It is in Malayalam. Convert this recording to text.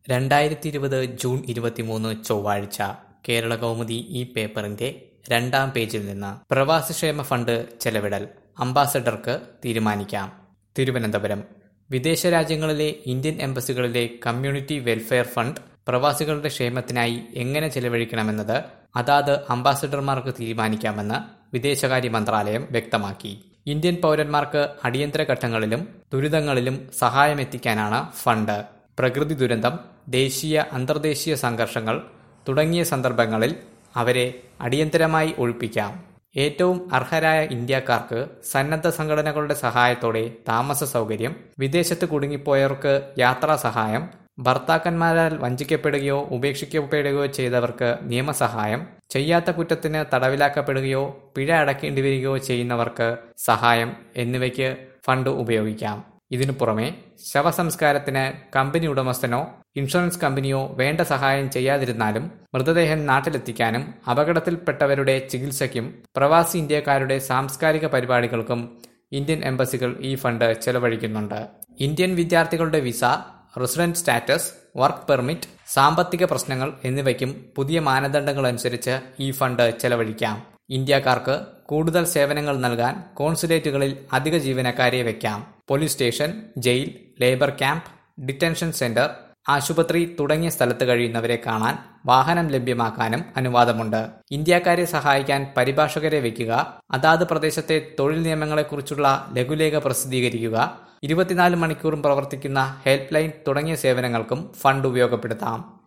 രണ്ടായിരത്തി ഇരുപത് ജൂൺ ഇരുപത്തിമൂന്ന് ചൊവ്വാഴ്ച കേരള കൗമുദി ഈ പേപ്പറിന്റെ രണ്ടാം പേജിൽ നിന്ന് പ്രവാസിക്ഷേമ ഫണ്ട് ചെലവിടൽ അംബാസഡർക്ക് തീരുമാനിക്കാം തിരുവനന്തപുരം വിദേശ രാജ്യങ്ങളിലെ ഇന്ത്യൻ എംബസികളിലെ കമ്മ്യൂണിറ്റി വെൽഫെയർ ഫണ്ട് പ്രവാസികളുടെ ക്ഷേമത്തിനായി എങ്ങനെ ചെലവഴിക്കണമെന്നത് അതാത് അംബാസഡർമാർക്ക് തീരുമാനിക്കാമെന്ന് വിദേശകാര്യ മന്ത്രാലയം വ്യക്തമാക്കി ഇന്ത്യൻ പൗരന്മാർക്ക് അടിയന്തര ഘട്ടങ്ങളിലും ദുരിതങ്ങളിലും സഹായമെത്തിക്കാനാണ് ഫണ്ട് പ്രകൃതി ദുരന്തം ദേശീയ അന്തർദേശീയ സംഘർഷങ്ങൾ തുടങ്ങിയ സന്ദർഭങ്ങളിൽ അവരെ അടിയന്തരമായി ഒഴിപ്പിക്കാം ഏറ്റവും അർഹരായ ഇന്ത്യക്കാർക്ക് സന്നദ്ധ സംഘടനകളുടെ സഹായത്തോടെ താമസ സൗകര്യം വിദേശത്ത് കുടുങ്ങിപ്പോയവർക്ക് യാത്രാ സഹായം ഭർത്താക്കന്മാരാൽ വഞ്ചിക്കപ്പെടുകയോ ഉപേക്ഷിക്കപ്പെടുകയോ ചെയ്തവർക്ക് നിയമസഹായം ചെയ്യാത്ത കുറ്റത്തിന് തടവിലാക്കപ്പെടുകയോ പിഴ അടക്കേണ്ടി വരികയോ ചെയ്യുന്നവർക്ക് സഹായം എന്നിവയ്ക്ക് ഫണ്ട് ഉപയോഗിക്കാം ഇതിനു പുറമെ ശവസംസ്കാരത്തിന് കമ്പനി ഉടമസ്ഥനോ ഇൻഷുറൻസ് കമ്പനിയോ വേണ്ട സഹായം ചെയ്യാതിരുന്നാലും മൃതദേഹം നാട്ടിലെത്തിക്കാനും അപകടത്തിൽപ്പെട്ടവരുടെ ചികിത്സയ്ക്കും പ്രവാസി ഇന്ത്യക്കാരുടെ സാംസ്കാരിക പരിപാടികൾക്കും ഇന്ത്യൻ എംബസികൾ ഈ ഫണ്ട് ചെലവഴിക്കുന്നുണ്ട് ഇന്ത്യൻ വിദ്യാർത്ഥികളുടെ visa resident status work permit സാമ്പത്തിക പ്രശ്നങ്ങൾ എന്നിവയ്ക്കും പുതിയ മാനദണ്ഡങ്ങൾ അനുസരിച്ച് ഈ ഫണ്ട് ചെലവഴിക്കാം ഇന്ത്യക്കാർക്ക് കൂടുതൽ സേവനങ്ങൾ നൽകാൻ കോൺസുലേറ്റുകളിൽ അധിക ജീവനക്കാരെ വയ്ക്കാം police station jail labour camp detention centre ആശുപത്രി തുടങ്ങിയ സ്ഥലത്ത് കഴിയുന്നവരെ കാണാൻ വാഹനം ലഭ്യമാക്കാനും അനുവാദമുണ്ട് ഇന്ത്യക്കാരെ സഹായിക്കാൻ പരിഭാഷകരെ വയ്ക്കുക അതാത് പ്രദേശത്തെ തൊഴിൽ നിയമങ്ങളെക്കുറിച്ചുള്ള ലഘുലേഖ പ്രസിദ്ധീകരിക്കുക ഇരുപത്തിനാല് മണിക്കൂറും പ്രവർത്തിക്കുന്ന ഹെൽപ്പ് ലൈൻ തുടങ്ങിയ സേവനങ്ങൾക്കും ഫണ്ട് ഉപയോഗപ്പെടുത്താം